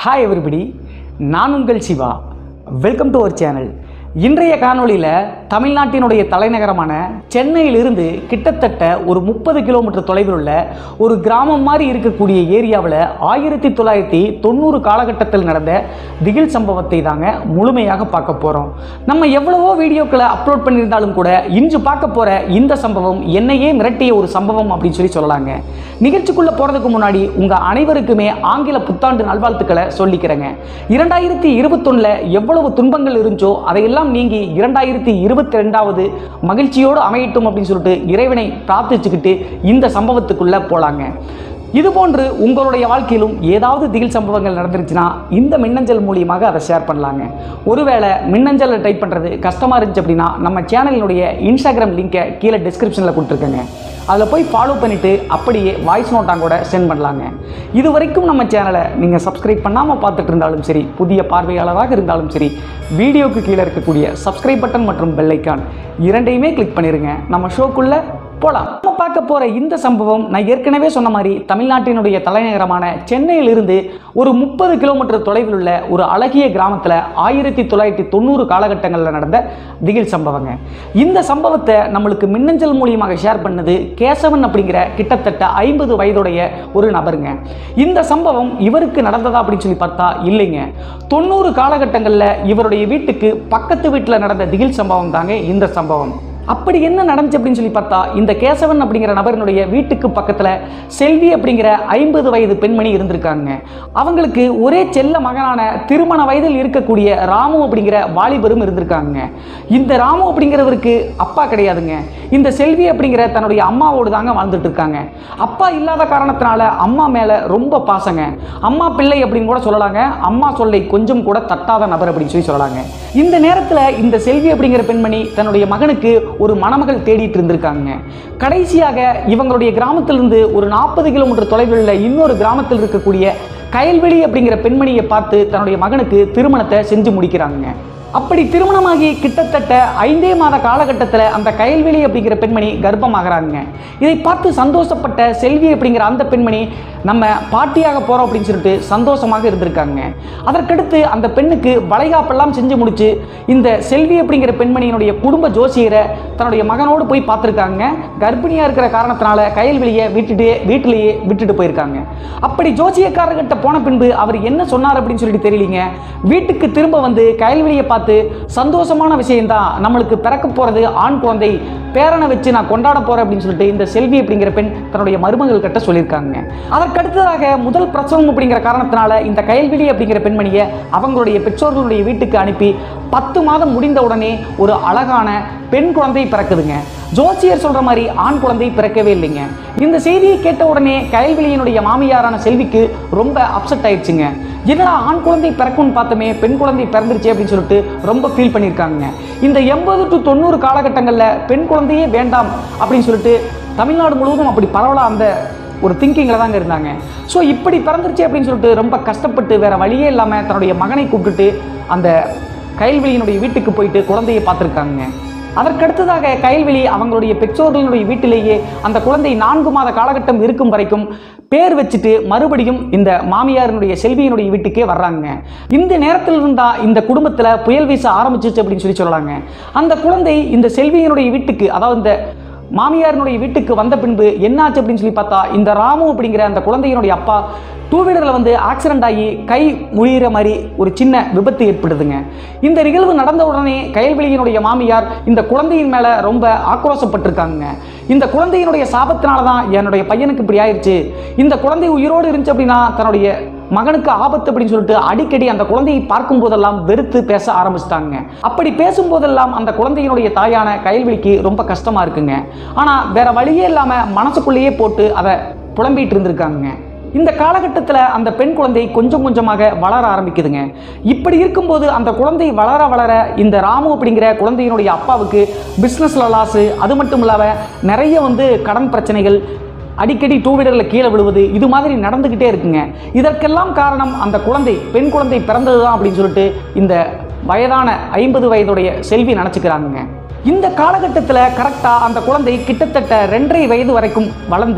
hi everybody நான் உங்கள் Siva welcome to our channel இன்றைய காணொளியில் தமிழ்நாட்டினுடைய தலைநகரமான சென்னையிலிருந்து கிட்டத்தட்ட ஒரு முப்பது கிலோமீட்டர் தொலைவில் உள்ள ஒரு கிராமம் மாதிரி இருக்கக்கூடிய ஏரியாவில் ஆயிரத்தி தொள்ளாயிரத்தி தொண்ணூறு காலகட்டத்தில் நடந்த திகில் சம்பவத்தை தாங்க முழுமையாக பார்க்க போகிறோம் நம்ம எவ்வளவோ வீடியோக்களை அப்லோட் பண்ணியிருந்தாலும் கூட இன்று பார்க்க போகிற இந்த சம்பவம் என்னையே மிரட்டிய ஒரு சம்பவம் அப்படின்னு சொல்லி சொல்லலாங்க நிகழ்ச்சிக்குள்ளே போகிறதுக்கு முன்னாடி உங்கள் அனைவருக்குமே ஆங்கில புத்தாண்டு நல்வாழ்த்துக்களை சொல்லிக்கிறேங்க இரண்டாயிரத்தி இருபத்தொன்னில் எவ்வளவு துன்பங்கள் இருந்துச்சோ அதையெல்லாம் நீங்கி இரண்டாயிரத்தி இருபத்தி ரெண்டாவது மகிழ்ச்சியோடு அமையட்டும் அப்படின்னு சொல்லிட்டு இறைவனை பிரார்த்திச்சுக்கிட்டு இந்த சம்பவத்துக்குள்ளே போலாங்க இதுபோன்று உங்களுடைய வாழ்க்கையிலும் ஏதாவது திகில் சம்பவங்கள் நடந்துருச்சுன்னா இந்த மின்னஞ்சல் மூலியமாக அதை ஷேர் பண்ணலாங்க ஒருவேளை மின்னஞ்சலில் டைப் பண்ணுறது கஷ்டமாக இருந்துச்சு அப்படின்னா நம்ம சேனலினுடைய இன்ஸ்டாகிராம் லிங்கை கீழே டிஸ்கிரிப்ஷனில் கொடுத்துருக்கேங்க அதில் போய் ஃபாலோ பண்ணிவிட்டு அப்படியே வாய்ஸ் நோட்டாக கூட சென்ட் பண்ணலாங்க இது வரைக்கும் நம்ம சேனலை நீங்கள் சப்ஸ்கிரைப் பண்ணாமல் பார்த்துட்டு இருந்தாலும் சரி புதிய பார்வையாளராக இருந்தாலும் சரி வீடியோக்கு கீழே இருக்கக்கூடிய சப்ஸ்கிரைப் பட்டன் மற்றும் பெல் ஐக்கான் இரண்டையுமே கிளிக் பண்ணிடுங்க நம்ம ஷோக்குள்ளே போலாம் நம்ம பார்க்க போற இந்த சம்பவம் நான் ஏற்கனவே சொன்ன மாதிரி தமிழ்நாட்டினுடைய தலைநகரமான சென்னையிலிருந்து ஒரு முப்பது கிலோமீட்டர் தொலைவில் உள்ள ஒரு அழகிய கிராமத்தில் ஆயிரத்தி தொள்ளாயிரத்தி தொண்ணூறு காலகட்டங்களில் நடந்த திகில் சம்பவங்க இந்த சம்பவத்தை நம்மளுக்கு மின்னஞ்சல் மூலியமாக ஷேர் பண்ணது கேசவன் அப்படிங்கிற கிட்டத்தட்ட ஐம்பது வயதுடைய ஒரு நபருங்க இந்த சம்பவம் இவருக்கு நடந்ததா அப்படின்னு சொல்லி பார்த்தா இல்லைங்க தொண்ணூறு காலகட்டங்களில் இவருடைய வீட்டுக்கு பக்கத்து வீட்டில் நடந்த திகில் சம்பவம் தாங்க இந்த சம்பவம் அப்படி என்ன நடந்துச்சு அப்படின்னு சொல்லி பார்த்தா இந்த கேசவன் அப்படிங்கிற நபரினுடைய வீட்டுக்கு பக்கத்தில் செல்வி அப்படிங்கிற ஐம்பது வயது பெண்மணி இருந்திருக்காங்க அவங்களுக்கு ஒரே செல்ல மகனான திருமண வயதில் இருக்கக்கூடிய ராமு அப்படிங்கிற வாலிபரும் இருந்திருக்காங்க இந்த ராமு அப்படிங்கிறவருக்கு அப்பா கிடையாதுங்க இந்த செல்வி அப்படிங்கிற தன்னுடைய அம்மாவோடு தாங்க வாழ்ந்துட்டு இருக்காங்க அப்பா இல்லாத காரணத்தினால அம்மா மேலே ரொம்ப பாசங்க அம்மா பிள்ளை அப்படின்னு கூட சொல்லலாங்க அம்மா சொல்லை கொஞ்சம் கூட தட்டாத நபர் அப்படின்னு சொல்லி சொல்லலாங்க இந்த நேரத்தில் இந்த செல்வி அப்படிங்கிற பெண்மணி தன்னுடைய மகனுக்கு ஒரு மணமகள் தேடிட்டு இருந்திருக்காங்க கடைசியாக இவங்களுடைய கிராமத்திலிருந்து ஒரு நாற்பது கிலோமீட்டர் தொலைவில் உள்ள இன்னொரு கிராமத்தில் இருக்கக்கூடிய கயல்வெளி அப்படிங்கிற பெண்மணியை பார்த்து தன்னுடைய மகனுக்கு திருமணத்தை செஞ்சு முடிக்கிறாங்க அப்படி திருமணமாகி கிட்டத்தட்ட ஐந்தே மாத காலகட்டத்தில் அந்த கயல்வெளி அப்படிங்கிற பெண்மணி கர்ப்பமாகறாங்க இதை பார்த்து சந்தோஷப்பட்ட செல்வி அப்படிங்கிற அந்த பெண்மணி நம்ம பாட்டியாக போகிறோம் அப்படின்னு சொல்லிட்டு சந்தோஷமாக இருந்திருக்காங்க அதற்கடுத்து அந்த பெண்ணுக்கு வளைகாப்பெல்லாம் செஞ்சு முடிச்சு இந்த செல்வி அப்படிங்கிற பெண்மணியினுடைய குடும்ப ஜோசியரை தன்னுடைய மகனோடு போய் பார்த்துருக்காங்க கர்ப்பிணியாக இருக்கிற காரணத்தினால கயல்வெளியை விட்டுட்டு வீட்டிலேயே விட்டுட்டு போயிருக்காங்க அப்படி ஜோசியக்காரர்கிட்ட போன பின்பு அவர் என்ன சொன்னார் அப்படின்னு சொல்லிட்டு தெரியலீங்க வீட்டுக்கு திரும்ப வந்து கயல்வெளியை பார்த்து சந்தோஷமான விஷயம்தான் நம்மளுக்கு பிறக்க போகிறது ஆண் குழந்தை பேரனை வச்சு நான் கொண்டாட போகிறேன் அப்படின்னு சொல்லிட்டு இந்த செல்வி அப்படிங்கிற பெண் தன்னுடைய மருமகள் கிட்ட சொல்லியிருக்காங்க அதற்கடுத்ததாக முதல் பிரசவம் அப்படிங்கிற காரணத்தினால இந்த கயல்வெளி அப்படிங்கிற பெண்மணியை அவங்களுடைய பெற்றோர்களுடைய வீட்டுக்கு அனுப்பி பத்து மாதம் முடிந்த உடனே ஒரு அழகான பெண் குழந்தை பிறக்குதுங்க ஜோசியர் சொல்ற மாதிரி ஆண் குழந்தை பிறக்கவே இல்லைங்க இந்த செய்தியை கேட்ட உடனே கயல்வெளியினுடைய மாமியாரான செல்விக்கு ரொம்ப அப்செட் ஆயிடுச்சுங்க என்னடா ஆண் குழந்தை பிறக்கும்னு பார்த்தோமே பெண் குழந்தை பிறந்துருச்சு அப்படின்னு சொல்லிட்டு ரொம்ப ஃபீல் பண்ணியிருக்காங்க இந்த எண்பது டு தொண்ணூறு காலகட்டங்களில் பெண் குழந்தையே வேண்டாம் அப்படின்னு சொல்லிட்டு தமிழ்நாடு முழுவதும் அப்படி பரவலாக அந்த ஒரு திங்கிங்கில் தாங்க இருந்தாங்க ஸோ இப்படி பிறந்துருச்சு அப்படின்னு சொல்லிட்டு ரொம்ப கஷ்டப்பட்டு வேற வழியே இல்லாமல் தன்னுடைய மகனை கூப்பிட்டுட்டு அந்த கயல்வெளியினுடைய வீட்டுக்கு போயிட்டு குழந்தையை பார்த்துருக்காங்க அதற்கடுத்ததாக கயல்வெளி அவங்களுடைய பெற்றோர்களுடைய வீட்டிலேயே அந்த குழந்தை நான்கு மாத காலகட்டம் இருக்கும் வரைக்கும் பேர் வச்சுட்டு மறுபடியும் இந்த மாமியாரினுடைய செல்வியினுடைய வீட்டுக்கே வர்றாங்க இந்த நேரத்தில் இருந்தா இந்த குடும்பத்தில் புயல் வீச ஆரம்பிச்சிச்சு அப்படின்னு சொல்லி சொல்லலாங்க அந்த குழந்தை இந்த செல்வியினுடைய வீட்டுக்கு அதாவது இந்த மாமியாரினுடைய வீட்டுக்கு வந்த பின்பு என்னாச்சு அப்படின்னு சொல்லி பார்த்தா இந்த ராமு அப்படிங்கிற அந்த குழந்தையினுடைய அப்பா டூ வீலரில் வந்து ஆக்சிடென்ட் ஆகி கை முழிகிற மாதிரி ஒரு சின்ன விபத்து ஏற்படுதுங்க இந்த நிகழ்வு நடந்த உடனே கயல்வெளியினுடைய மாமியார் இந்த குழந்தையின் மேலே ரொம்ப ஆக்ரோஷப்பட்டிருக்காங்க இந்த குழந்தையினுடைய சாபத்தினால தான் என்னுடைய பையனுக்கு இப்படி ஆயிடுச்சு இந்த குழந்தை உயிரோடு இருந்துச்சு அப்படின்னா தன்னுடைய மகனுக்கு ஆபத்து அப்படின்னு சொல்லிட்டு அடிக்கடி அந்த குழந்தையை பார்க்கும் போதெல்லாம் வெறுத்து பேச ஆரம்பிச்சிட்டாங்க அப்படி பேசும்போதெல்லாம் அந்த குழந்தையினுடைய தாயான கயல்வெளிக்கு ரொம்ப கஷ்டமா இருக்குங்க ஆனா வேற வழியே இல்லாம மனசுக்குள்ளேயே போட்டு அதை புலம்பிட்டு இருந்திருக்காங்க இந்த காலகட்டத்தில் அந்த பெண் குழந்தை கொஞ்சம் கொஞ்சமாக வளர ஆரம்பிக்குதுங்க இப்படி இருக்கும்போது அந்த குழந்தை வளர வளர இந்த ராமு அப்படிங்கிற குழந்தையினுடைய அப்பாவுக்கு பிஸ்னஸில் லாஸு அது மட்டும் இல்லாமல் நிறைய வந்து கடன் பிரச்சனைகள் அடிக்கடி டூ வீலரில் கீழே விழுவது இது மாதிரி நடந்துக்கிட்டே இருக்குங்க இதற்கெல்லாம் காரணம் அந்த குழந்தை பெண் குழந்தை பிறந்தது தான் அப்படின்னு சொல்லிட்டு இந்த வயதான ஐம்பது வயதுடைய செல்வி நினச்சிக்கிறாங்க இந்த காலகட்டத்தில் கரெக்டாக அந்த குழந்தை கிட்டத்தட்ட ரெண்டரை வயது வரைக்கும் வளர்ந்து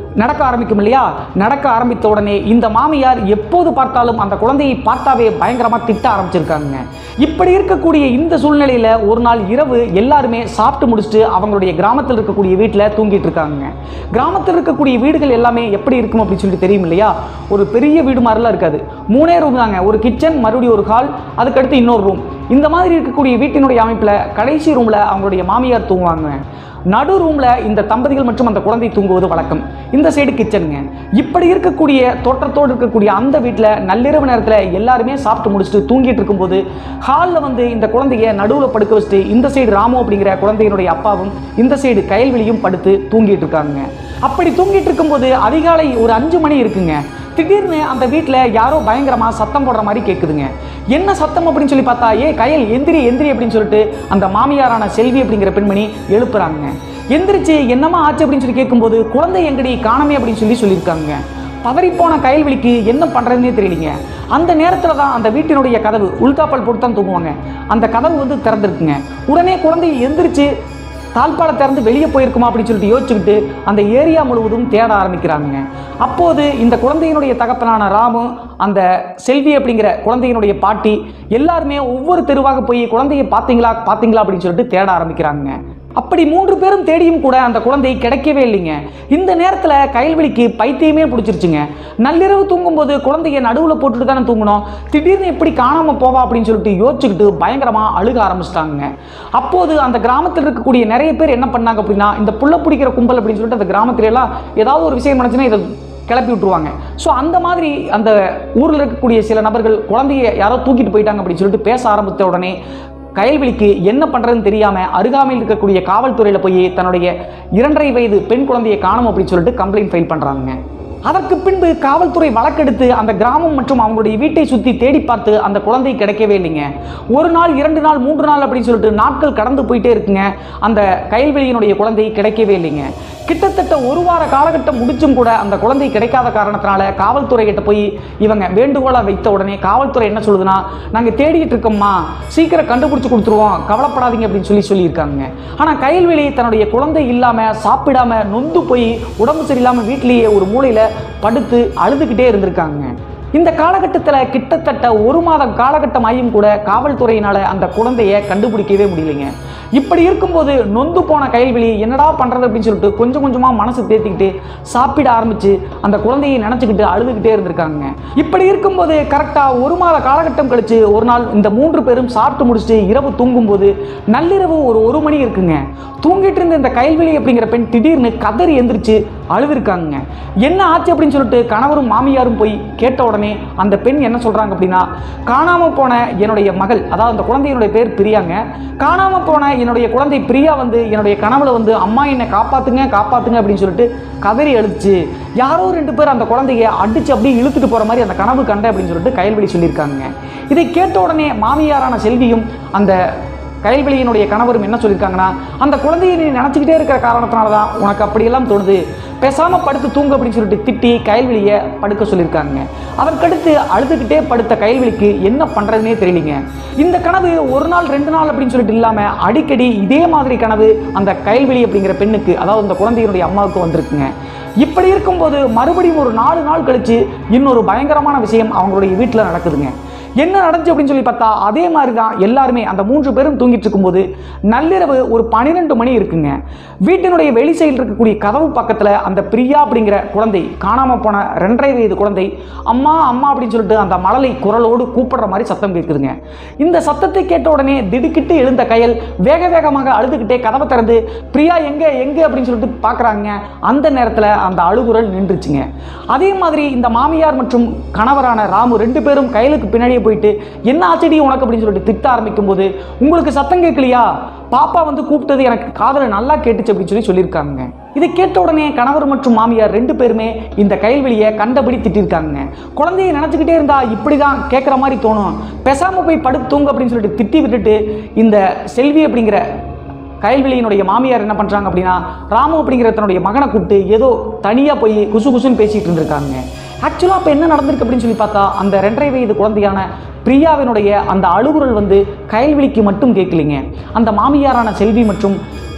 நடக்க ஆரம்பிக்கும் இல்லையா நடக்க ஆரம்பித்த உடனே இந்த மாமியார் எப்போது பார்த்தாலும் அந்த குழந்தையை பார்த்தாவே பயங்கரமாக திட்ட ஆரம்பிச்சிருக்காங்க இப்படி இருக்கக்கூடிய இந்த சூழ்நிலையில் ஒரு நாள் இரவு எல்லாருமே சாப்பிட்டு முடிச்சுட்டு அவங்களுடைய கிராமத்தில் இருக்கக்கூடிய வீட்டில் தூங்கிட்டு இருக்காங்க கிராமத்தில் இருக்கக்கூடிய வீடுகள் எல்லாமே எப்படி இருக்கும் அப்படின்னு சொல்லிட்டு தெரியும் இல்லையா ஒரு பெரிய வீடு மாதிரிலாம் இருக்காது மூணே ரூம் தாங்க ஒரு கிச்சன் மறுபடியும் ஒரு ஹால் அதுக்கடுத்து இன்னொரு ரூம் இந்த மாதிரி இருக்கக்கூடிய வீட்டினுடைய அமைப்பில் கடைசி ரூமில் அவங்களுடைய மாமியார் தூங்குவாங்க நடு ரூம்ல இந்த தம்பதிகள் மற்றும் அந்த குழந்தை தூங்குவது வழக்கம் இந்த சைடு கிச்சனுங்க இப்படி இருக்கக்கூடிய தோற்றத்தோடு இருக்கக்கூடிய அந்த வீட்டில் நள்ளிரவு நேரத்தில் எல்லாருமே சாப்பிட்டு முடிச்சுட்டு தூங்கிட்டு இருக்கும்போது ஹாலில் வந்து இந்த குழந்தைய நடுவில் படுக்க வச்சுட்டு இந்த சைடு ராமு அப்படிங்கிற குழந்தையினுடைய அப்பாவும் இந்த சைடு கயல்விழியும் படுத்து தூங்கிட்டு இருக்காங்க அப்படி தூங்கிட்டு இருக்கும்போது அதிகாலை ஒரு அஞ்சு மணி இருக்குங்க திடீர்னு அந்த வீட்டில் யாரோ பயங்கரமாக சத்தம் போடுற மாதிரி கேட்குதுங்க என்ன சத்தம் அப்படின்னு சொல்லி பார்த்தா ஏ கயல் எந்திரி எந்திரி அப்படின்னு சொல்லிட்டு அந்த மாமியாரான செல்வி அப்படிங்கிற பெண்மணி எழுப்புறாங்க எந்திரிச்சு என்னமா ஆச்சு அப்படின்னு சொல்லி கேட்கும்போது குழந்தை எங்கடி காணமே அப்படின்னு சொல்லி சொல்லியிருக்காங்க பதறிப்போன கயல்விழிக்கு என்ன பண்ணுறதுனே தெரியலீங்க அந்த நேரத்தில் தான் அந்த வீட்டினுடைய கதவு உள்காப்பல் போட்டு தான் தூங்குவாங்க அந்த கதவு வந்து திறந்துருக்குங்க உடனே குழந்தை எந்திரிச்சு தாழ்பாலை திறந்து வெளியே போயிருக்குமா அப்படின்னு சொல்லிட்டு யோசிச்சுக்கிட்டு அந்த ஏரியா முழுவதும் தேட ஆரம்பிக்கிறாங்க அப்போது இந்த குழந்தையினுடைய தகப்பனான ராமு அந்த செல்வி அப்படிங்கிற குழந்தையினுடைய பாட்டி எல்லாருமே ஒவ்வொரு தெருவாக போய் குழந்தையை பார்த்தீங்களா பார்த்தீங்களா அப்படின்னு சொல்லிட்டு தேட ஆரம்பிக்கிறாங்க அப்படி மூன்று பேரும் தேடியும் கூட அந்த குழந்தை கிடைக்கவே இல்லைங்க இந்த நேரத்தில் கயல்வெளிக்கு பைத்தியமே பிடிச்சிருச்சுங்க நள்ளிரவு தூங்கும்போது குழந்தைய நடுவில் போட்டுட்டு தானே தூங்கணும் திடீர்னு எப்படி காணாமல் போவா அப்படின்னு சொல்லிட்டு யோசிச்சுக்கிட்டு பயங்கரமாக அழுக ஆரம்பிச்சிட்டாங்க அப்போது அந்த கிராமத்தில் இருக்கக்கூடிய நிறைய பேர் என்ன பண்ணாங்க அப்படின்னா இந்த புள்ள பிடிக்கிற கும்பல் அப்படின்னு சொல்லிட்டு அந்த கிராமத்துல எல்லாம் ஏதாவது ஒரு விஷயம் நினச்சுன்னா இதை கிளப்பி விட்டுருவாங்க ஸோ அந்த மாதிரி அந்த ஊரில் இருக்கக்கூடிய சில நபர்கள் குழந்தைய யாரோ தூக்கிட்டு போயிட்டாங்க அப்படின்னு சொல்லிட்டு பேச ஆரம்பித்த உடனே கயல்விழிக்கு என்ன பண்ணுறதுன்னு தெரியாமல் அருகாமையில் இருக்கக்கூடிய காவல்துறையில் போய் தன்னுடைய இரண்டரை வயது பெண் குழந்தையை காணும் அப்படின்னு சொல்லிட்டு கம்ப்ளைண்ட் ஃபைல் பண்ணுறாங்க அதற்கு பின்பு காவல்துறை வழக்கெடுத்து அந்த கிராமம் மற்றும் அவங்களுடைய வீட்டை சுற்றி தேடி பார்த்து அந்த குழந்தை கிடைக்கவே இல்லைங்க ஒரு நாள் இரண்டு நாள் மூன்று நாள் அப்படின்னு சொல்லிட்டு நாட்கள் கடந்து போயிட்டே இருக்குங்க அந்த கயல்வெளியினுடைய குழந்தை கிடைக்கவே இல்லைங்க கிட்டத்தட்ட ஒரு வார காலகட்டம் முடிச்சும் கூட அந்த குழந்தை கிடைக்காத காரணத்தினால காவல்துறை கிட்ட போய் இவங்க வேண்டுகோளை வைத்த உடனே காவல்துறை என்ன சொல்லுதுன்னா நாங்கள் தேடிட்டு இருக்கோம்மா சீக்கிரம் கண்டுபிடிச்சு கொடுத்துருவோம் கவலைப்படாதீங்க அப்படின்னு சொல்லி சொல்லியிருக்காங்க ஆனால் கயல்வெளி தன்னுடைய குழந்தை இல்லாமல் சாப்பிடாம நொந்து போய் உடம்பு சரியில்லாமல் வீட்டிலேயே ஒரு மூலையில் படுத்து அழுதுகிட்டே இருந்திருக்காங்க இந்த காலகட்டத்தில் கிட்டத்தட்ட ஒரு மாதம் காலகட்டம் ஆகியும் கூட காவல்துறையினால அந்த குழந்தைய கண்டுபிடிக்கவே முடியலைங்க இப்படி இருக்கும்போது நொந்து போன கைல்வெளி என்னடா பண்ணுறது அப்படின்னு சொல்லிட்டு கொஞ்சம் கொஞ்சமாக மனசு தேத்திக்கிட்டு சாப்பிட ஆரம்பித்து அந்த குழந்தையை நினச்சிக்கிட்டு அழுதுகிட்டே இருந்திருக்காங்க இப்படி இருக்கும்போது கரெக்டாக ஒரு மாத காலகட்டம் கழிச்சு ஒரு நாள் இந்த மூன்று பேரும் சாப்பிட்டு முடிச்சுட்டு இரவு தூங்கும்போது நள்ளிரவு ஒரு ஒரு மணி இருக்குங்க தூங்கிட்டு இருந்த இந்த கைல்வெளி அப்படிங்கிற பெண் திடீர்னு கதறி எந்திரிச்சு அழுதுருக்காங்க என்ன ஆச்சு அப்படின்னு சொல்லிட்டு கணவரும் மாமியாரும் போய் கேட்ட உடனே அந்த பெண் என்ன சொல்றாங்க அப்படின்னா காணாம போன என்னுடைய மகள் அதாவது அந்த குழந்தையினுடைய பேர் பிரியாங்க காணாம போன என்னுடைய குழந்தை பிரியா வந்து என்னுடைய கனவுல வந்து அம்மா என்னை காப்பாத்துங்க காப்பாத்துங்க அப்படின்னு சொல்லிட்டு கதறி அழுச்சு யாரோ ரெண்டு பேர் அந்த குழந்தைய அடிச்சு அப்படியே இழுத்துட்டு போற மாதிரி அந்த கனவு கண்டேன் அப்படின்னு சொல்லிட்டு கயல்வெளி சொல்லியிருக்காங்க இதை கேட்ட உடனே மாமியாரான செல்வியும் அந்த கயல்வெளியினுடைய கணவரும் என்ன சொல்லியிருக்காங்கன்னா அந்த குழந்தையை நீ நினச்சிக்கிட்டே இருக்கிற காரணத்தினால தான் உனக்கு அப்படியெல்லாம் தோணுது பேசாமல் படுத்து தூங்கு அப்படின்னு சொல்லிட்டு திட்டி கயல்வெளியை படுக்க சொல்லியிருக்காங்க அதற்கடுத்து அழுதுகிட்டே படுத்த கயல்வெளிக்கு என்ன பண்ணுறதுனே தெரியலிங்க இந்த கனவு ஒரு நாள் ரெண்டு நாள் அப்படின்னு சொல்லிட்டு இல்லாமல் அடிக்கடி இதே மாதிரி கனவு அந்த கயல்வெளி அப்படிங்கிற பெண்ணுக்கு அதாவது அந்த குழந்தையினுடைய அம்மாவுக்கு வந்திருக்குங்க இப்படி இருக்கும்போது மறுபடியும் ஒரு நாலு நாள் கழிச்சு இன்னொரு பயங்கரமான விஷயம் அவங்களுடைய வீட்டில் நடக்குதுங்க என்ன நடந்துச்சு அப்படின்னு சொல்லி பார்த்தா அதே மாதிரி தான் எல்லாருமே அந்த மூன்று பேரும் தூங்கிட்டு இருக்கும்போது நள்ளிரவு ஒரு பன்னிரெண்டு மணி இருக்குங்க வீட்டினுடைய வெளி சைடில் இருக்கக்கூடிய கதவு பக்கத்தில் அந்த பிரியா அப்படிங்கிற குழந்தை காணாமல் போன ரெண்டரை வயது குழந்தை அம்மா அம்மா அப்படின்னு சொல்லிட்டு அந்த மழலை குரலோடு கூப்பிடுற மாதிரி சத்தம் கேட்குதுங்க இந்த சத்தத்தை கேட்ட உடனே திடுக்கிட்டு எழுந்த கயல் வேக வேகமாக அழுதுகிட்டே கதவை திறந்து பிரியா எங்க எங்க அப்படின்னு சொல்லிட்டு பார்க்குறாங்க அந்த நேரத்தில் அந்த அழுகுரல் நின்றுச்சுங்க அதே மாதிரி இந்த மாமியார் மற்றும் கணவரான ராமு ரெண்டு பேரும் கையலுக்கு பின்னாடியே போயிட்டு என்ன ஆச்சடி உனக்கு அப்படின்னு சொல்லிட்டு திட்ட ஆரம்பிக்கும் போது உங்களுக்கு சத்தம் கேட்கலையா பாப்பா வந்து கூப்பிட்டது எனக்கு காதல நல்லா கேட்டுச்சு அப்படின்னு சொல்லி சொல்லியிருக்காங்க இதை கேட்ட உடனே கணவர் மற்றும் மாமியார் ரெண்டு பேருமே இந்த கைல்வெளியை கண்டபடி திட்டிருக்காங்க குழந்தையை நினச்சிக்கிட்டே இருந்தா இப்படி தான் கேட்குற மாதிரி தோணும் பேசாமல் போய் படுத்து தூங்கு அப்படின்னு சொல்லிட்டு திட்டி விட்டுட்டு இந்த செல்வி அப்படிங்கிற கயல்வெளியினுடைய மாமியார் என்ன பண்ணுறாங்க அப்படின்னா ராமு அப்படிங்கிற தன்னுடைய மகனை கூப்பிட்டு ஏதோ தனியாக போய் குசு குசுன்னு பேசிகிட்டு இருந்திருக்காங்க ஆக்சுவலாக இப்போ என்ன நடந்திருக்கு அப்படின்னு சொல்லி பார்த்தா அந்த ரெண்டரை வயது குழந்தையான பிரியாவினுடைய அந்த அழுகுரல் வந்து கயல்வெளிக்கு மட்டும் கேட்கலிங்க அந்த மாமியாரான செல்வி மற்றும்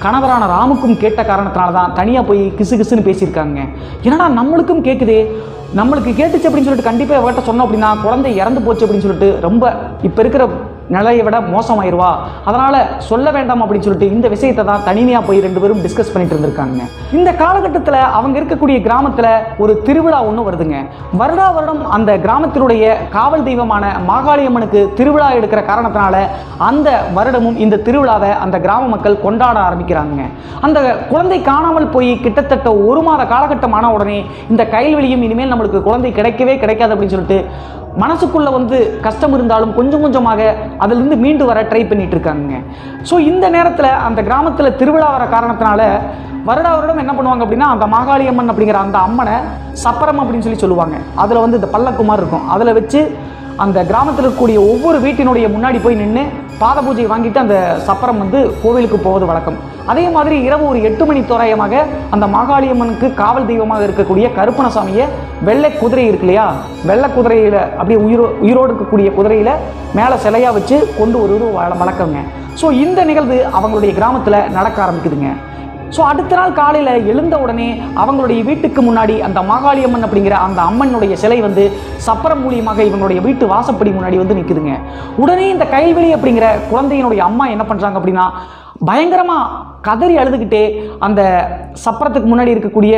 கணவரான ராமுக்கும் கேட்ட காரணத்தினால தான் தனியாக போய் கிசு கிசுன்னு பேசியிருக்காங்க என்னடா நம்மளுக்கும் கேட்குதே நம்மளுக்கு கேட்டுச்சு அப்படின்னு சொல்லிட்டு கண்டிப்பாக அவர்கிட்ட சொன்னோம் அப்படின்னா குழந்தை இறந்து போச்சு அப்படின்னு சொல்லிட்டு ரொம்ப இப்போ இருக்கிற நிலையை விட மோசமாயிருவா அதனால் சொல்ல வேண்டாம் அப்படின்னு சொல்லிட்டு இந்த விஷயத்தை தான் தனிமையாக போய் ரெண்டு பேரும் டிஸ்கஸ் பண்ணிட்டு இருந்திருக்காங்க இந்த காலகட்டத்தில் அவங்க இருக்கக்கூடிய கிராமத்தில் ஒரு திருவிழா ஒன்று வருதுங்க வருடா வருடம் அந்த கிராமத்தினுடைய காவல் தெய்வமான மாகாளியம்மனுக்கு திருவிழா எடுக்கிற காரணத்தினால அந்த வருடமும் இந்த திருவிழாவை அந்த கிராம மக்கள் கொண்டாட ஆரம்பிக்கிறாங்க அந்த குழந்தை காணாமல் போய் கிட்டத்தட்ட ஒரு மாத காலகட்டம் ஆன உடனே இந்த கைல்வெளியும் இனிமேல் நம்மளுக்கு குழந்தை கிடைக்கவே கிடைக்காது அப்படின்னு சொல்லிட்டு மனசுக்குள்ள வந்து கஷ்டம் இருந்தாலும் கொஞ்சம் கொஞ்சமாக அதிலிருந்து மீண்டு வர ட்ரை பண்ணிட்டு இருக்காங்க ஸோ இந்த நேரத்தில் அந்த கிராமத்தில் திருவிழா வர காரணத்தினால வருடா வருடம் என்ன பண்ணுவாங்க அப்படின்னா அந்த மாகாளியம்மன் அப்படிங்கிற அந்த அம்மனை சப்பரம் அப்படின்னு சொல்லி சொல்லுவாங்க அதில் வந்து இந்த பல்லக்குமார் இருக்கும் அதில் வச்சு அந்த கிராமத்தில் இருக்கக்கூடிய ஒவ்வொரு வீட்டினுடைய முன்னாடி போய் நின்று பாத பூஜை வாங்கிட்டு அந்த சப்பரம் வந்து கோவிலுக்கு போவது வழக்கம் அதே மாதிரி இரவு ஒரு எட்டு மணி தோராயமாக அந்த மாகாளியம்மனுக்கு காவல் தெய்வமாக இருக்கக்கூடிய கருப்பணசாமியை வெள்ளை குதிரை இருக்கு இல்லையா வெள்ளை குதிரையில் அப்படியே உயிரோ உயிரோடு இருக்கக்கூடிய குதிரையில் மேலே சிலையாக வச்சு கொண்டு வருவது வழ- வழக்கங்க ஸோ இந்த நிகழ்வு அவங்களுடைய கிராமத்தில் நடக்க ஆரம்பிக்குதுங்க ஸோ அடுத்த நாள் காலையில் எழுந்த உடனே அவங்களுடைய வீட்டுக்கு முன்னாடி அந்த மாகாளியம்மன் அப்படிங்கிற அந்த அம்மனுடைய சிலை வந்து சப்பரம் மூலியமாக இவங்களுடைய வீட்டு வாசப்படி முன்னாடி வந்து நிற்குதுங்க உடனே இந்த கைல்வெளி அப்படிங்கிற குழந்தையினுடைய அம்மா என்ன பண்ணுறாங்க அப்படின்னா பயங்கரமாக கதறி அழுதுகிட்டே அந்த சப்பரத்துக்கு முன்னாடி இருக்கக்கூடிய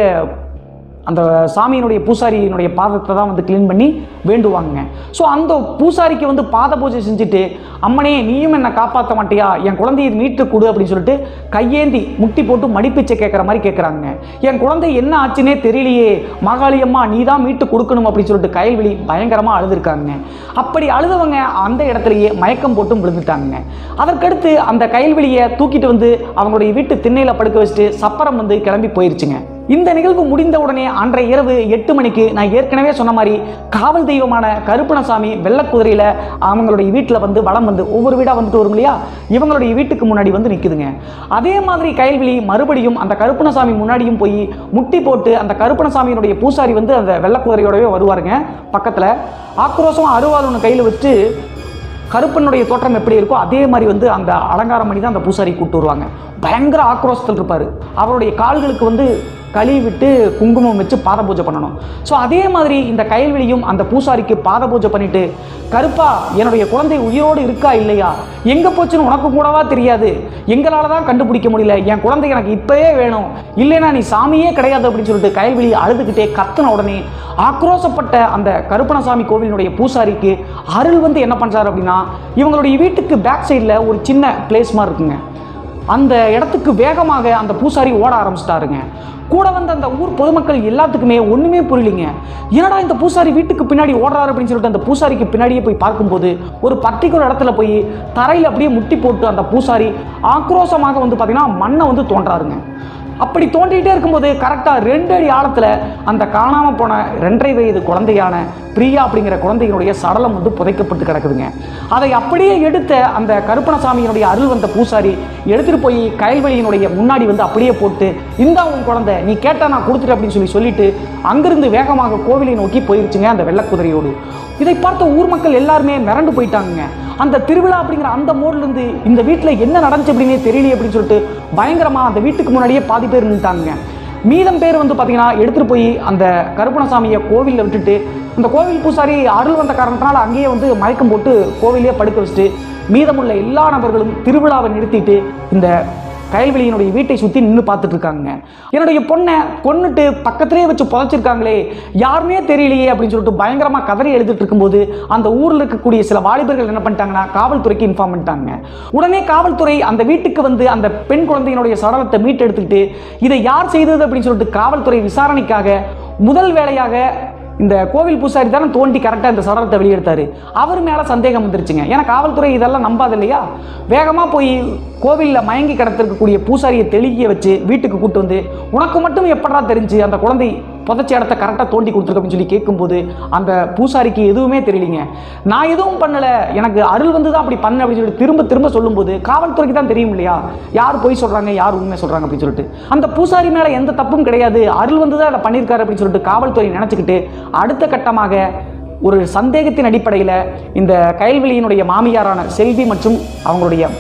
அந்த சாமியினுடைய பூசாரியினுடைய பாதத்தை தான் வந்து க்ளீன் பண்ணி வேண்டுவாங்க ஸோ அந்த பூசாரிக்கு வந்து பாத பூஜை செஞ்சுட்டு அம்மனே நீயும் என்னை காப்பாற்ற மாட்டியா என் குழந்தையை மீட்டு கொடு அப்படின்னு சொல்லிட்டு கையேந்தி முட்டி போட்டு மடிப்பிச்சை கேட்குற மாதிரி கேட்குறாங்க என் குழந்தை என்ன ஆச்சுன்னே தெரியலையே மாகாளியம்மா நீ தான் மீட்டு கொடுக்கணும் அப்படின்னு சொல்லிட்டு கயல்விழி பயங்கரமாக அழுதுருக்காங்க அப்படி அழுதவங்க அந்த இடத்துலயே மயக்கம் போட்டும் விழுந்துட்டாங்க அதற்கடுத்து அந்த கயல்வெளியை தூக்கிட்டு வந்து அவங்களுடைய வீட்டு திண்ணையில் படுக்க வச்சுட்டு சப்பரம் வந்து கிளம்பி போயிருச்சுங்க இந்த நிகழ்வு முடிந்த உடனே அன்றைய இரவு எட்டு மணிக்கு நான் ஏற்கனவே சொன்ன மாதிரி காவல் தெய்வமான கருப்பணசாமி வெள்ளக்குதிரையில் அவங்களுடைய வீட்டில் வந்து வலம் வந்து ஒவ்வொரு வீடாக வந்துட்டு வரும் இல்லையா இவங்களுடைய வீட்டுக்கு முன்னாடி வந்து நிற்குதுங்க அதே மாதிரி கயல்விழி மறுபடியும் அந்த கருப்பணசாமி முன்னாடியும் போய் முட்டி போட்டு அந்த கருப்பணசாமியினுடைய பூசாரி வந்து அந்த வெள்ளக்குதிரையோடவே வருவாருங்க பக்கத்தில் ஆக்ரோஷம் அருவாள் ஒன்று கையில் வச்சுட்டு கருப்பனுடைய தோற்றம் எப்படி இருக்கோ அதே மாதிரி வந்து அந்த அலங்காரம் பண்ணி தான் அந்த பூசாரி கூட்டு வருவாங்க பயங்கர ஆக்ரோஷத்தில் இருப்பார் அவருடைய கால்களுக்கு வந்து களி விட்டு குங்குமம் வச்சு பாத பூஜை பண்ணணும் ஸோ அதே மாதிரி இந்த கைல்வெளியும் அந்த பூசாரிக்கு பாத பூஜை பண்ணிட்டு கருப்பா என்னுடைய குழந்தை உயிரோடு இருக்கா இல்லையா எங்கே போச்சுன்னு உனக்கு கூடவா தெரியாது எங்களால் தான் கண்டுபிடிக்க முடியல என் குழந்தை எனக்கு இப்போவே வேணும் இல்லைன்னா நீ சாமியே கிடையாது அப்படின்னு சொல்லிட்டு கைல்வெளி அழுதுகிட்டே கத்துன உடனே ஆக்ரோஷப்பட்ட அந்த கருப்பணசாமி கோவிலினுடைய பூசாரிக்கு அருள் வந்து என்ன பண்ணுறாரு அப்படின்னா இவங்களுடைய வீட்டுக்கு பேக் சைடில் ஒரு சின்ன பிளேஸ் மாதிரி இருக்குங்க அந்த இடத்துக்கு வேகமாக அந்த பூசாரி ஓட ஆரம்பிச்சிட்டாருங்க கூட வந்த அந்த ஊர் பொதுமக்கள் எல்லாத்துக்குமே ஒன்றுமே புரியலிங்க என்னடா இந்த பூசாரி வீட்டுக்கு பின்னாடி ஓடுறாரு அப்படின்னு சொல்லிட்டு அந்த பூசாரிக்கு பின்னாடியே போய் பார்க்கும்போது ஒரு பர்டிகுலர் இடத்துல போய் தரையில் அப்படியே முட்டி போட்டு அந்த பூசாரி ஆக்ரோஷமாக வந்து பார்த்திங்கன்னா மண்ணை வந்து தோன்றாருங்க அப்படி தோண்டிகிட்டே இருக்கும்போது கரெக்டாக ரெண்டு அடி ஆழத்தில் அந்த காணாமல் போன ரெண்டரை வயது குழந்தையான பிரியா அப்படிங்கிற குழந்தையினுடைய சடலம் வந்து புதைக்கப்பட்டு கிடக்குதுங்க அதை அப்படியே எடுத்த அந்த கருப்பணசாமியினுடைய அருள் வந்த பூசாரி எடுத்துகிட்டு போய் கயல்வெளியினுடைய முன்னாடி வந்து அப்படியே போட்டு இந்தா உன் குழந்தை நீ கேட்டா நான் கொடுத்துட்டு அப்படின்னு சொல்லி சொல்லிட்டு அங்கிருந்து வேகமாக கோவிலை நோக்கி போயிருச்சுங்க அந்த வெள்ளக்குதிரையோடு இதை பார்த்த ஊர் மக்கள் எல்லாருமே மிரண்டு போயிட்டாங்க அந்த திருவிழா அப்படிங்கிற அந்த மோட்ல இருந்து இந்த வீட்டில் என்ன நடந்துச்சு அப்படின்னே தெரியலையே அப்படின்னு சொல்லிட்டு பயங்கரமாக அந்த வீட்டுக்கு முன்னாடியே பாதி பேர் நின்ட்டாங்க மீதம் பேர் வந்து பார்த்தீங்கன்னா எடுத்துகிட்டு போய் அந்த கருப்பணசாமியை கோவிலில் விட்டுட்டு அந்த கோவில் பூசாரி அருள் வந்த காரணத்தினால அங்கேயே வந்து மயக்கம் போட்டு கோவிலே படுக்க வச்சுட்டு மீதமுள்ள எல்லா நபர்களும் திருவிழாவை நிறுத்திட்டு இந்த கயல்வெளியினுடைய வீட்டை சுற்றி நின்று பார்த்துட்டு இருக்காங்க என்னுடைய பொண்ணை கொன்னுட்டு பக்கத்திலே வச்சு புதைச்சிருக்காங்களே யாருமே தெரியலையே அப்படின்னு சொல்லிட்டு பயங்கரமாக கதறி எழுதிட்டு இருக்கும்போது அந்த ஊரில் இருக்கக்கூடிய சில வாலிபர்கள் என்ன பண்ணிட்டாங்கன்னா காவல்துறைக்கு இன்ஃபார்ம் பண்ணிட்டாங்க உடனே காவல்துறை அந்த வீட்டுக்கு வந்து அந்த பெண் குழந்தையினுடைய சடலத்தை மீட்டெடுத்துக்கிட்டு இதை யார் செய்தது அப்படின்னு சொல்லிட்டு காவல்துறை விசாரணைக்காக முதல் வேலையாக இந்த கோவில் பூசாரி தானே தோண்டி கரெக்டாக இந்த சடலத்தை வெளியெடுத்தாரு அவர் மேலே சந்தேகம் வந்துருச்சுங்க ஏன்னா காவல்துறை இதெல்லாம் நம்பாது இல்லையா வேகமாக போய் கோவிலில் மயங்கி கிடத்திருக்கக்கூடிய பூசாரியை தெளிய வச்சு வீட்டுக்கு கூட்டு வந்து உனக்கு மட்டும் எப்படா தெரிஞ்சு அந்த குழந்தை புதைச்ச இடத்த கரெக்டாக தோண்டி கொடுத்துருக்கு அப்படின்னு சொல்லி கேட்கும்போது அந்த பூசாரிக்கு எதுவுமே தெரியலிங்க நான் எதுவும் பண்ணலை எனக்கு அருள் வந்து தான் அப்படி பண்ண அப்படின்னு சொல்லிட்டு திரும்ப திரும்ப சொல்லும்போது காவல்துறைக்கு தான் தெரியும் இல்லையா யார் பொய் சொல்கிறாங்க யார் உண்மை சொல்கிறாங்க அப்படின்னு சொல்லிட்டு அந்த பூசாரி மேலே எந்த தப்பும் கிடையாது அருள் வந்து தான் அதை பண்ணியிருக்காரு அப்படின்னு சொல்லிட்டு காவல்துறை நினச்சிக்கிட்டு அடுத்த கட்டமாக ஒரு சந்தேகத்தின் அடிப்படையில் இந்த கயல்வெளியினுடைய மாமியாரான செல்வி மற்றும் அவங்களுடைய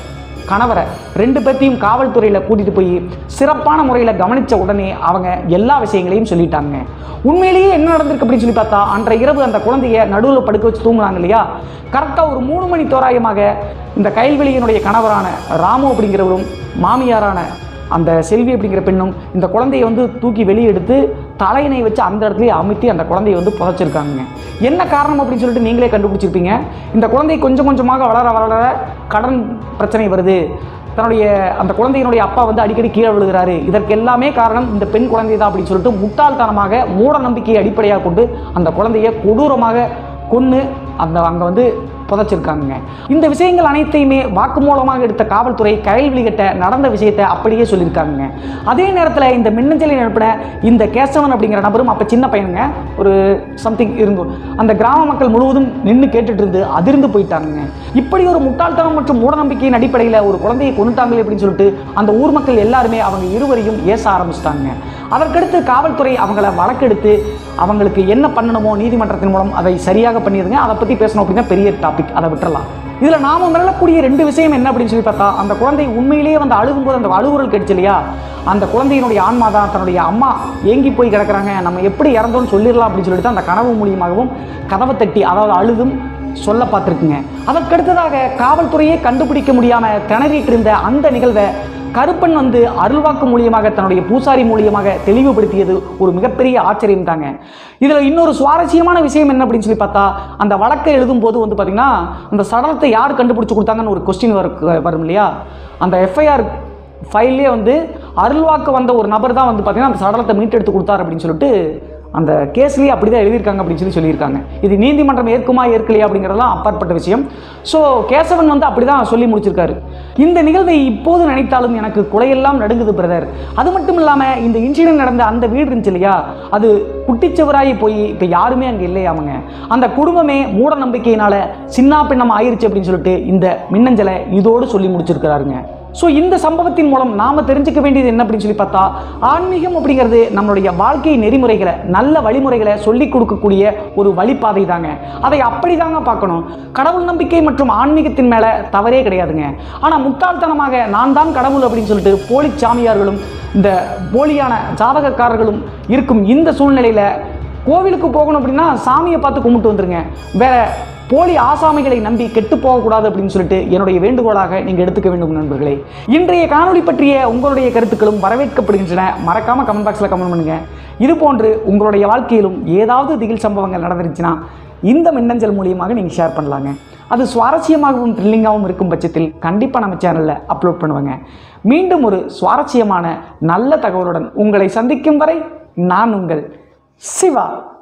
கணவரை ரெண்டு பேர்த்தையும் காவல்துறையில் கூட்டிகிட்டு போய் சிறப்பான முறையில் கவனித்த உடனே அவங்க எல்லா விஷயங்களையும் சொல்லிட்டாங்க உண்மையிலேயே என்ன நடந்திருக்கு அப்படின்னு சொல்லி பார்த்தா அன்றைய இரவு அந்த குழந்தைய நடுவில் படுக்க வச்சு தூங்குனாங்க இல்லையா கரெக்டாக ஒரு மூணு மணி தோராயமாக இந்த கைல்வெளியினுடைய கணவரான ராமு அப்படிங்கிறவரும் மாமியாரான அந்த செல்வி அப்படிங்கிற பெண்ணும் இந்த குழந்தையை வந்து தூக்கி வெளியே எடுத்து தலையினை வச்சு அந்த இடத்துலயே அமுத்தி அந்த குழந்தையை வந்து புதைச்சிருக்காங்க என்ன காரணம் அப்படின்னு சொல்லிட்டு நீங்களே கண்டுபிடிச்சிருப்பீங்க இந்த குழந்தை கொஞ்சம் கொஞ்சமாக வளர வளர கடன் பிரச்சனை வருது தன்னுடைய அந்த குழந்தையினுடைய அப்பா வந்து அடிக்கடி கீழே விழுகிறாரு இதற்கு எல்லாமே காரணம் இந்த பெண் குழந்தை தான் அப்படின்னு சொல்லிட்டு முட்டாள்தனமாக மூட நம்பிக்கையை அடிப்படையாக கொண்டு அந்த குழந்தையை கொடூரமாக கொன்று அந்த அங்கே வந்து புதைச்சிருக்காங்க இந்த விஷயங்கள் அனைத்தையுமே வாக்குமூலமாக எடுத்த காவல்துறை கயல்விழிகிட்ட நடந்த விஷயத்தை அப்படியே சொல்லியிருக்காங்க அதே நேரத்தில் இந்த மின்னஞ்சலை அனுப்பின இந்த கேசவன் அப்படிங்கிற நபரும் அப்போ சின்ன பையனுங்க ஒரு சம்திங் இருந்தோம் அந்த கிராம மக்கள் முழுவதும் நின்று கேட்டுட்டு இருந்து அதிர்ந்து போயிட்டாங்க இப்படி ஒரு முட்டாள்தனம் மற்றும் மூடநம்பிக்கையின் அடிப்படையில் ஒரு குழந்தையை கொண்டுட்டாங்களே அப்படின்னு சொல்லிட்டு அந்த ஊர் மக்கள் எல்லாருமே அவங்க இருவரையும் ஏச ஆரம்பிச்சிட்டாங்க அதற்கடுத்து காவல்துறை அவங்கள வழக்கெடுத்து அவங்களுக்கு என்ன பண்ணணுமோ நீதிமன்றத்தின் மூலம் அதை சரியாக பண்ணிடுங்க அதை பற்றி பேசணும் அப்படின்னா பெரிய டாபிக் அதை விட்டுறலாம் இதில் நாம மிரளக்கூடிய ரெண்டு விஷயம் என்ன அப்படின்னு சொல்லி பார்த்தா அந்த குழந்தை உண்மையிலேயே வந்து அழுகும்போது அந்த அழுகுரல் கிடைச்சு இல்லையா அந்த குழந்தையினுடைய ஆன்மா தான் தன்னுடைய அம்மா ஏங்கி போய் கிடக்குறாங்க நம்ம எப்படி இறந்தோம்னு சொல்லிடலாம் அப்படின்னு சொல்லிட்டு தான் அந்த கனவு மூலியமாகவும் கதவை தட்டி அதாவது அழுதும் சொல்ல பார்த்துருக்குங்க அதற்கடுத்ததாக காவல்துறையே கண்டுபிடிக்க முடியாம திணறிட்டு இருந்த அந்த நிகழ்வை கருப்பன் வந்து அருள்வாக்கு மூலியமாக தன்னுடைய பூசாரி மூலியமாக தெளிவுபடுத்தியது ஒரு மிகப்பெரிய ஆச்சரியம் தாங்க இதில் இன்னொரு சுவாரஸ்யமான விஷயம் என்ன அப்படின்னு சொல்லி பார்த்தா அந்த வழக்கை எழுதும் போது வந்து பார்த்தீங்கன்னா அந்த சடலத்தை யார் கண்டுபிடிச்சு கொடுத்தாங்கன்னு ஒரு கொஸ்டின் வரும் இல்லையா அந்த எஃப்ஐஆர் ஃபைல்லே வந்து அருள்வாக்கு வந்த ஒரு நபர் தான் வந்து பார்த்தீங்கன்னா அந்த சடலத்தை மீட்டெடுத்து கொடுத்தார் அப்படின்னு சொல்லிட்டு அந்த கேஸ்லேயே அப்படி தான் எழுதியிருக்காங்க அப்படின்னு சொல்லி சொல்லியிருக்காங்க இது நீதிமன்றம் ஏற்குமா ஏற்கலையா அப்படிங்கிறதெல்லாம் அப்பாற்பட்ட விஷயம் ஸோ கேசவன் வந்து அப்படி தான் சொல்லி முடிச்சிருக்காரு இந்த நிகழ்வை இப்போது நினைத்தாலும் எனக்கு குலையெல்லாம் நடுங்குது பிரதர் அது மட்டும் இல்லாமல் இந்த இன்சிடென்ட் நடந்த அந்த வீடு இருந்துச்சு இல்லையா அது குட்டிச்சவராகி போய் இப்போ யாருமே அங்கே இல்லையாமங்க அந்த குடும்பமே மூட நம்பிக்கையினால சின்ன பின்னம் ஆயிருச்சு அப்படின்னு சொல்லிட்டு இந்த மின்னஞ்சலை இதோடு சொல்லி முடிச்சிருக்கிறாருங்க ஸோ இந்த சம்பவத்தின் மூலம் நாம் தெரிஞ்சுக்க வேண்டியது என்ன அப்படின்னு சொல்லி பார்த்தா ஆன்மீகம் அப்படிங்கிறது நம்மளுடைய வாழ்க்கை நெறிமுறைகளை நல்ல வழிமுறைகளை சொல்லிக் கொடுக்கக்கூடிய ஒரு வழிபாதை தாங்க அதை அப்படி தாங்க பார்க்கணும் கடவுள் நம்பிக்கை மற்றும் ஆன்மீகத்தின் மேலே தவறே கிடையாதுங்க ஆனால் முட்டாள்தனமாக நான் தான் கடவுள் அப்படின்னு சொல்லிட்டு போலி சாமியார்களும் இந்த போலியான ஜாதகக்காரர்களும் இருக்கும் இந்த சூழ்நிலையில் கோவிலுக்கு போகணும் அப்படின்னா சாமியை பார்த்து கும்பிட்டு வந்துருங்க வேற போலி ஆசாமிகளை நம்பி கெட்டு போகக்கூடாது அப்படின்னு சொல்லிட்டு என்னுடைய வேண்டுகோளாக நீங்கள் எடுத்துக்க வேண்டும் நண்பர்களே இன்றைய காணொளி பற்றிய உங்களுடைய கருத்துக்களும் வரவேற்கப்படுகின்றன மறக்காம கமெண்ட் பாக்ஸில் கமெண்ட் பண்ணுங்க இது போன்று உங்களுடைய வாழ்க்கையிலும் ஏதாவது திகில் சம்பவங்கள் நடந்துருச்சுன்னா இந்த மின்னஞ்சல் மூலியமாக நீங்கள் ஷேர் பண்ணலாங்க அது சுவாரஸ்யமாகவும் த்ரில்லிங்காகவும் இருக்கும் பட்சத்தில் கண்டிப்பாக நம்ம சேனலில் அப்லோட் பண்ணுவேங்க மீண்டும் ஒரு சுவாரஸ்யமான நல்ல தகவலுடன் உங்களை சந்திக்கும் வரை நான் உங்கள் சிவா